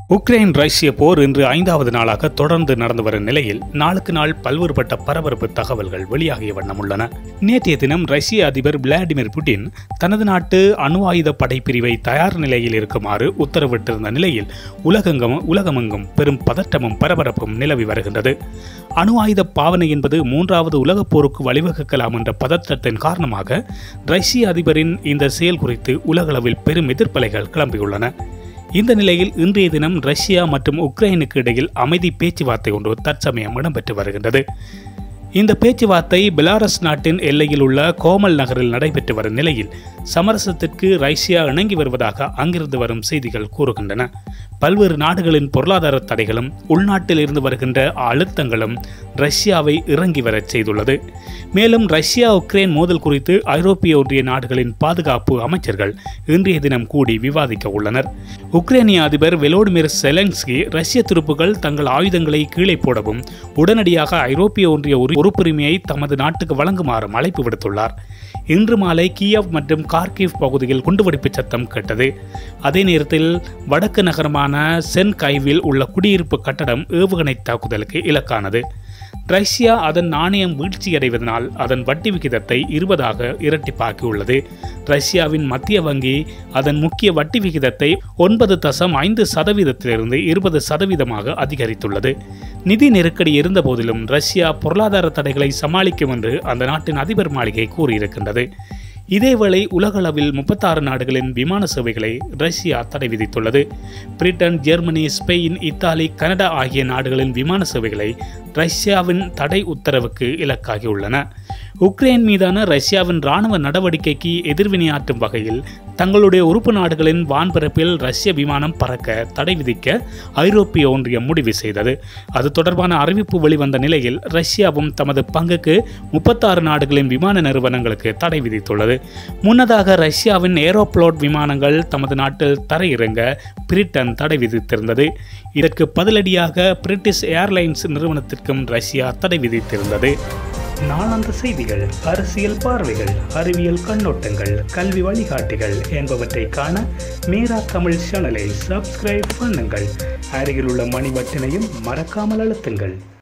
Ukraine ரஷ்ய போர் இன்று ஐந்தாவது நாளாக தொடர்ந்து நடந்து வரும் நிலையில் நாளுக்கு நாள் பல்வேறுபட்ட பரபரப்பு தகவல்கள் வெளியாகிய வண்ணம் உள்ளன நேற்றைய தினம் ரஷ்ய அதிபர் விளாடிமிர் புட்டின் தனது நாட்டு அணு ஆயுத படைப்பிரிவை தயார் நிலையில் இருக்குமாறு உத்தரவிட்டிருந்த நிலையில் உலகெங்கும் உலகமெங்கும் பெரும் பதட்டமும் பரபரப்பும் நிலவி வருகின்றது அணு ஆயுத பாவனை என்பது மூன்றாவது உலகப் போருக்கு வழிவகுக்கலாம் என்ற பதற்றத்தின் காரணமாக ரஷ்ய அதிபரின் இந்த செயல் குறித்து உலகளவில் பெரும் எதிர்ப்பலைகள் கிளம்பியுள்ளன இந்த நிலையில் இன்றைய தினம் ரஷ்யா மற்றும் உக்ரைனுக்கு இடையில் அமைதி பேச்சுவார்த்தை ஒன்று தற்சமயம் இடம்பெற்று வருகின்றது இந்த பேச்சுவார்த்தை பெலாரஸ் நாட்டின் எல்லையில் உள்ள கோமல் நகரில் நடைபெற்று வரும் நிலையில் சமரசத்திற்கு ரஷ்யா இணங்கி வருவதாக அங்கிருந்து வரும் செய்திகள் கூறுகின்றன பல்வேறு நாடுகளின் பொருளாதார தடைகளும் உள்நாட்டில் இருந்து வருகின்ற அழுத்தங்களும் ரஷ்யாவை இறங்கி வரச் செய்துள்ளது மேலும் ரஷ்யா உக்ரைன் மோதல் குறித்து ஐரோப்பிய ஒன்றிய நாடுகளின் பாதுகாப்பு அமைச்சர்கள் இன்றைய தினம் கூடி விவாதிக்க உள்ளனர் உக்ரைனிய அதிபர் வெலோடிமிர் செலன்ஸ்கி ரஷ்ய துருப்புகள் தங்கள் ஆயுதங்களை கீழே போடவும் உடனடியாக ஐரோப்பிய ஒன்றிய உறுப்புரிமையை தமது நாட்டுக்கு வழங்குமாறும் அழைப்பு விடுத்துள்ளார் இன்று மாலை கியவ் மற்றும் கார்கிவ் பகுதியில் குண்டுவெடிப்பு சத்தம் கேட்டது அதே நேரத்தில் வடக்கு நகரமான சென் கைவில் உள்ள குடியிருப்பு கட்டடம் ஏவுகணை தாக்குதலுக்கு இலக்கானது ரஷ்யா அதன் நாணயம் வீழ்ச்சியடைவதனால் அதன் வட்டி விகிதத்தை இருபதாக இரட்டிப்பாக்கியுள்ளது ரஷ்யாவின் மத்திய வங்கி அதன் முக்கிய வட்டி விகிதத்தை ஒன்பது தசம் ஐந்து சதவீதத்திலிருந்து இருபது சதவீதமாக அதிகரித்துள்ளது நிதி நெருக்கடி இருந்தபோதிலும் ரஷ்யா பொருளாதார தடைகளை சமாளிக்கும் என்று அந்த நாட்டின் அதிபர் மாளிகை கூறியிருக்கின்றது இதேவேளை உலகளவில் முப்பத்தாறு நாடுகளின் விமான சேவைகளை ரஷ்யா தடை விதித்துள்ளது Britain Germany Spain Italy Canada ஆகிய நாடுகளின் விமான சேவைகளை ரஷ்யாவின் தடை உத்தரவுக்கு இலக்காகியுள்ளன உக்ரைன் மீதான ரஷ்யாவின் ராணுவ நடவடிக்கைக்கு எதிர்வினையாற்றும் வகையில் தங்களுடைய உறுப்பு நாடுகளின் வான்பரப்பில் ரஷ்ய விமானம் பறக்க தடை விதிக்க ஐரோப்பிய ஒன்றியம் முடிவு செய்தது அது தொடர்பான அறிவிப்பு வெளிவந்த நிலையில் ரஷ்யாவும் தமது பங்குக்கு முப்பத்தாறு நாடுகளின் விமான நிறுவனங்களுக்கு தடை விதித்துள்ளது முன்னதாக ரஷ்யாவின் ஏரோப்ளோட் விமானங்கள் தமது நாட்டில் தரையிறங்க பிரிட்டன் தடை விதித்திருந்தது இதற்கு பதிலடியாக பிரிட்டிஷ் ஏர்லைன்ஸ் நிறுவனத்திற்கும் ரஷ்யா தடை விதித்திருந்தது நாளாந்த செய்திகள் அரசியல் பார்வைகள் அறிவியல் கண்ணோட்டங்கள் கல்வி வழிகாட்டிகள் என்பவற்றை காண மீரா தமிழ் சேனலை சப்ஸ்கிரைப் பண்ணுங்கள் அருகில் உள்ள மணி பட்டினையும் மறக்காமல் அழுத்துங்கள்